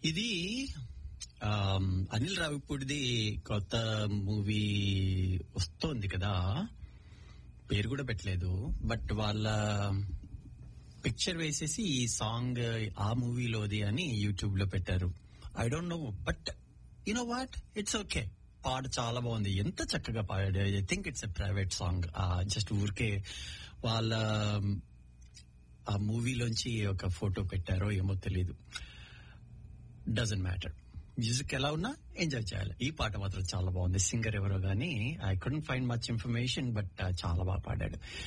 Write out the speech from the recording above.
ఇది ఆమ్, అనిల్ రావిపూడిది కొత్త మూవీ వస్తోంది కదా పేరు కూడా పెట్టలేదు బట్ వాళ్ళ పిక్చర్ వేసేసి ఈ సాంగ్ ఆ మూవీలోది అని యూట్యూబ్ లో పెట్టారు I don't know but you know what it's okay పాట చాలా బాగుంది ఎంత చక్కగా పాడాడు I think it's a private song just ఊరికే వాళ్ళ ఆ మూవీలోంచి ఒక ఫోటో పెట్టారో ఏమో తెలీదు డజన్ మ్యాటర్ మ్యూజిక్ ఎలా ఉన్నా ఎంజాయ్ చేయాలి ఈ పాట మాత్రం చాలా బాగుంది సింగర్ ఎవరో గానీ I couldn't find much information but చాలా బాగా పాడాడు